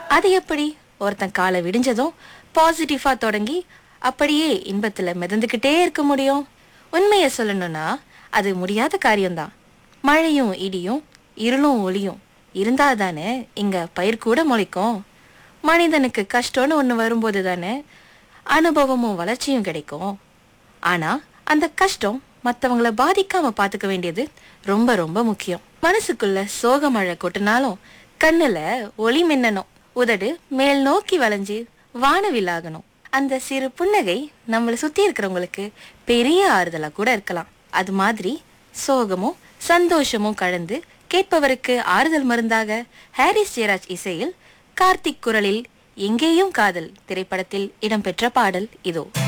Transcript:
அது எப்படி ஒருத்தன் காலை விடிஞ்சதும் பாசிட்டிவா தொடங்கி அப்படியே இன்பத்துல மிதந்துக்கிட்டே இருக்க முடியும் உண்மையை சொல்லணும்னா அது முடியாத காரியம்தான் மழையும் இடியும் இருளும் ஒளியும் இருந்தா தானே இங்க பயிர் கூட முளைக்கும் மனிதனுக்கு கஷ்டம்னு ஒண்ணு வரும்போது தானே அனுபவமும் வளர்ச்சியும் கிடைக்கும் ஆனா அந்த கஷ்டம் மத்தவங்கள பாதிக்காம பாத்துக்க வேண்டியது ரொம்ப ரொம்ப முக்கியம் மனசுக்குள்ள சோக மழை கொட்டினாலும் கண்ணுல ஒளி மின்னணும் உதடு மேல் நோக்கி வளைஞ்சு வானவிலாகணும் அந்த சிறு புன்னகை நம்மளை சுத்தி இருக்கிறவங்களுக்கு பெரிய ஆறுதலா கூட இருக்கலாம் அது மாதிரி சோகமும் சந்தோஷமும் கலந்து கேட்பவருக்கு ஆறுதல் மருந்தாக ஹாரிஸ் ஜெயராஜ் இசையில் கார்த்திக் குரலில் எங்கேயும் காதல் திரைப்படத்தில் இடம்பெற்ற பாடல் இதோ